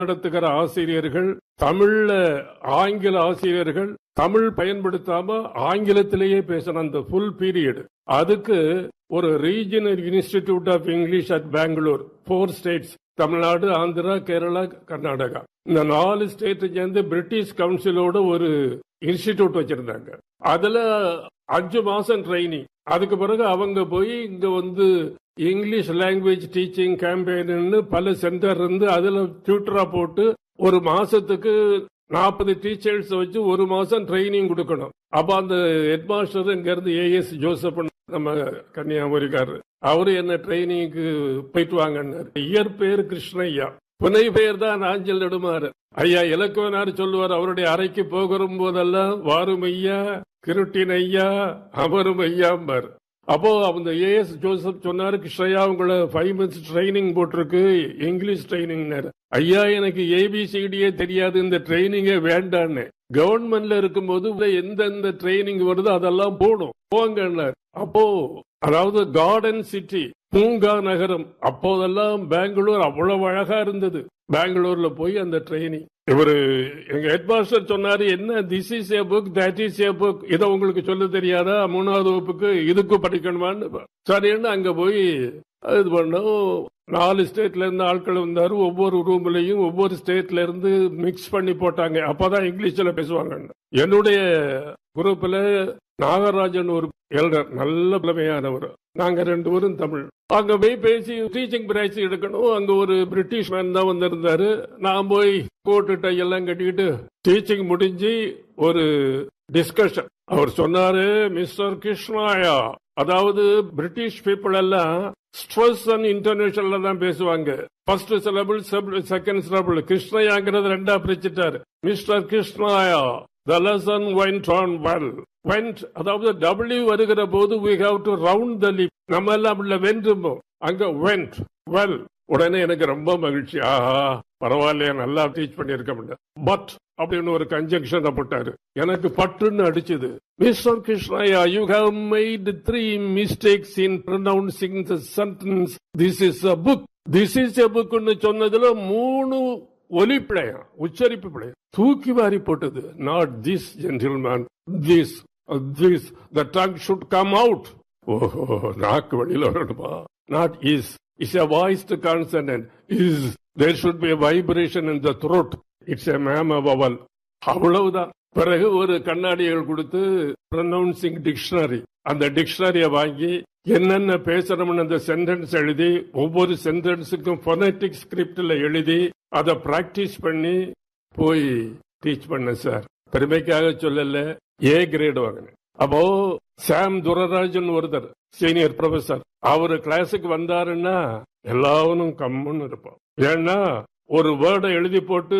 நடத்துகிற ஆசிரியர்கள் தமிழ்ல ஆங்கில ஆசிரியர்கள் தமிழ் பயன்படுத்தாம ஆங்கிலத்திலேயே பேசணும் அந்த ஃபுல் பீரியட் அதுக்கு ஒரு regional institute of English at Bangalore four states Tamil Nadu Andhra Kerala Karnataka இந்த நாலு ஸ்டேட் சேர்ந்து பிரிட்டிஷ் கவுன்சிலோட ஒரு இன்ஸ்டிடியூட் வச்சிருந்தாங்க அதுல அஞ்சு மாசம் ட்ரைனிங் அதுக்கு பிறகு அவங்க போய் இங்க வந்து இங்கிலீஷ் லாங்குவேஜ் டீச்சிங் கேம்பெயின் பல சென்டர் இருந்து அதுல டியூட்டரா போட்டு ஒரு மாசத்துக்கு நாற்பது டீச்சர்ஸ் வச்சு ஒரு மாசம் ட்ரைனிங் கொடுக்கணும் அப்ப அந்த ஹெட் மாஸ்டர் இங்க இருந்து ஏஎஸ் ஜோசப் நம்ம கன்னியாகுமரிக்காரரு அவரு என்ன ட்ரைனிங்க்கு போயிட்டு வாங்கன்னாரு இயற் பேர் கிருஷ்ணய்யா புனை பெயர் தான் நாஞ்சல் நெடுமாறு ஐயா இலக்குவனார் சொல்லுவார் அவருடைய அறைக்கு போகிற போதெல்லாம் வாரும் ஐயா கிருட்டின் ஐயா அமரும் ஐயாம்பார் அப்போ அந்த ஏஎஸ் ஜோசப் சொன்னாரு கிருஷ்ணய்யா உங்களை ஃபைவ் மந்த்ஸ் ட்ரைனிங் போட்டிருக்கு இங்கிலீஷ் ட்ரைனிங் ஐயா எனக்கு ஏபிசிடியே தெரியாது இந்த ட்ரைனிங்கே வேண்டான்னு கவர்மெண்ட்ல இருக்கும்போது எந்தெந்த ட்ரைனிங் வருதோ அதெல்லாம் போடும் போங்கன்னார் அப்போ அதாவது கார்டன் சிட்டி பூங்கா நகரம் அப்போதெல்லாம் பெங்களூர் அவ்வளவு அழகா இருந்தது பெங்களூர்ல போய் அந்த ட்ரைனிங் இவரு எங்க ஹெட் மாஸ்டர் சொன்னாரு என்ன this is a book that is a book இதை உங்களுக்கு சொல்ல தெரியாதா மூணாவது வகுப்புக்கு இதுக்கு படிக்கணுமான்னு சரின்னு அங்க போய் இது பண்ணோம் நாலு ஸ்டேட்ல இருந்து ஆட்கள் வந்தாரு ஒவ்வொரு ரூம்லயும் ஒவ்வொரு ஸ்டேட்ல இருந்து மிக்ஸ் பண்ணி போட்டாங்க அப்பதான் இங்கிலீஷ்ல பேசுவாங்க என்னுடைய குரூப்ல நாகராஜன் ஒரு எல்டர் நல்ல புலமையானவர் நாங்க ரெண்டு பேரும் தமிழ் அங்க போய் பேசி டீச்சிங் பிரைஸ் எடுக்கணும் அங்க ஒரு பிரிட்டிஷ் மேன் தான் வந்திருந்தாரு நான் போய் கோட்டு டை எல்லாம் கட்டிக்கிட்டு டீச்சிங் முடிஞ்சு ஒரு டிஸ்கஷன் அவர் சொன்னாரு மிஸ்டர் கிருஷ்ணாயா அதாவது பிரிட்டிஷ் பீப்புள் எல்லாம் ஸ்ட்ரெஸ் அண்ட் இன்டர்நேஷனல்ல தான் பேசுவாங்க ஃபர்ஸ்ட் சிலபிள் செகண்ட் சிலபிள் கிருஷ்ணயாங்கிறது ரெண்டா பிரிச்சுட்டாரு mister Krishnaiah the lesson went on well went அதாவது டபிள்யூ வருகிற போது we have to round the lip நம்ம எல்லாம் உள்ள வென்றும்போம் அங்க வென்ட் வெல் உடனே எனக்கு ரொம்ப மகிழ்ச்சி ஆஹா பரவாயில்லையா நல்லா டீச் பண்ணிருக்க முடியாது பட் அப்படின்னு ஒரு கன்ஜங்ஷன் போட்டாரு எனக்கு பட்டுன்னு அடிச்சது mister Krishnaiah you have made three mistakes in pronouncing the sentence this is a book this is a புக்னு சொன்னதுல மூணு ஒலி பிழையா உச்சரிப்பு பிழையா தூக்கி வாரி போட்டது not this gentleman this this the tongue should come out ஓஹோ நாக்கு வெளியில வரணுமா not is is a voiced consonant is there should be vibration in the throat it's a மேம் வவல் அவ்வளவுதான் பிறகு ஒரு கண்ணாடிகள் கொடுத்து ப்ரொனவுன்சிங் டிக்ஷனரி அந்த டிக்ஷனரிய வாங்கி என்னென்ன பேசணும்னு அந்த சென்டென்ஸ் எழுதி ஒவ்வொரு சென்டென்ஸுக்கும் பொனட்டிக் ஸ்கிரிப்ட்ல எழுதி அதை பிராக்டிஸ் பண்ணி போய் டீச் பண்ண சார் பெருமைக்காக சொல்லல ஏ கிரேட் வாங்கினேன் அப்போ சாம் துரராஜன் ஒருத்தர் சீனியர் ப்ரொஃபசர் அவரு கிளாஸுக்கு வந்தாருன்னா எல்லாவனும் கம்முன்னு இருப்போம் ஏன்னா ஒரு வேர்டை எழுதி போட்டு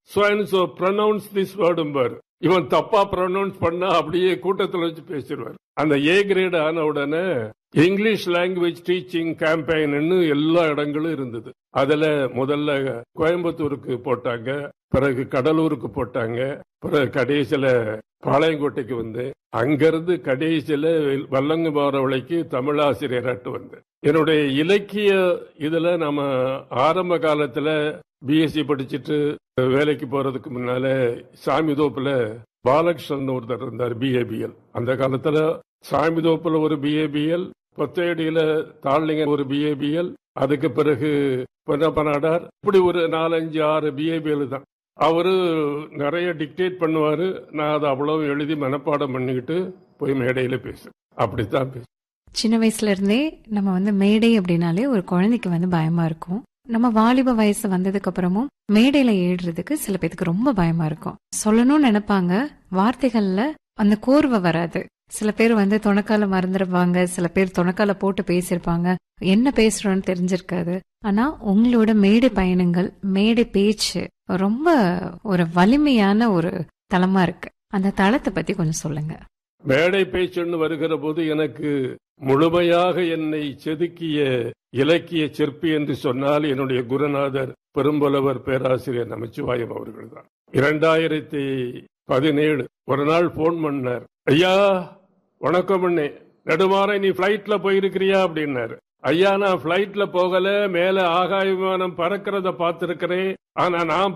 சோ ப்ரொனவுன்ஸ் திஸ் வேர்டும்பார் இவன் தப்பா ப்ரொனவுன்ஸ் பண்ணா அப்படியே கூட்டத்தில் வச்சு பேசிடுவார் அந்த ஏ கிரேட் ஆன உடனே இங்கிலீஷ் லாங்குவேஜ் டீச்சிங் கேம்பெயின் எல்லா இடங்களும் இருந்தது அதுல முதல்ல கோயம்புத்தூருக்கு போட்டாங்க பிறகு கடலூருக்கு போட்டாங்க பிறகு கடைசியில பாளையங்கோட்டைக்கு வந்து அங்கிருந்து கடைசியில வல்லங்கு மாறவளைக்கு தமிழாசிரியராட்டு வந்தேன் என்னுடைய இலக்கிய இதுல நம்ம ஆரம்ப காலத்துல பிஎஸ்சி படிச்சுட்டு வேலைக்கு போறதுக்கு முன்னால சாமி தோப்புல பாலகிருஷ்ணன் ஒருத்தர் இருந்தார் பிஏபிஎல் அந்த காலத்துல சாமி தோப்புல ஒரு பிஏபிஎல் பொத்தேடியில தாழ்லிங்க ஒரு பிஏபிஎல் அதுக்கு பிறகு பொன்னப்பனாடார் இப்படி ஒரு நாலஞ்சு ஆறு பிஏபிஎல் தான் அவரு நிறைய டிக்டேட் பண்ணுவாரு நான் அதை அவ்வளவு எழுதி மனப்பாடம் பண்ணிக்கிட்டு போய் மேடையில பேசு அப்படித்தான் பேசு சின்ன வயசுல இருந்தே நம்ம வந்து மேடை அப்படின்னாலே ஒரு குழந்தைக்கு வந்து பயமா இருக்கும் நம்ம வாலிப வயசு வந்ததுக்கு அப்புறமும் மேடையில ஏறுறதுக்கு சில பேத்துக்கு ரொம்ப பயமா இருக்கும் சொல்லணும்னு நினைப்பாங்க வார்த்தைகள்ல அந்த கோர்வை வராது சில பேர் வந்து தொணக்கால மறந்துருப்பாங்க சில பேர் தொணக்கால போட்டு பேசியிருப்பாங்க என்ன பேசுறோம்னு தெரிஞ்சிருக்காது ஆனா உங்களோட மேடை பயணங்கள் மேடை பேச்சு ரொம்ப ஒரு வலிமையான ஒரு தளமா இருக்கு அந்த தளத்தை பத்தி கொஞ்சம் சொல்லுங்க மேடை பேச்சுன்னு வருகிற போது எனக்கு முழுமையாக என்னை செதுக்கிய இலக்கிய சிற்பி என்று சொன்னால் என்னுடைய குருநாதர் பெரும்புலவர் பேராசிரியர் நமச்சிவாயம் அவர்கள் தான் இரண்டாயிரத்தி பதினேழு ஒரு நாள் போன் பண்ணார் ஐயா வணக்கம் அண்ணே நெடுமாற நீ பிளைட்ல போயிருக்கிறியா அப்படின்னாரு ஐயா நான் பிளைட்ல போகல மேல ஆகாய விமானம் பறக்கிறத பார்த்திருக்கிறேன் ஆனா நான்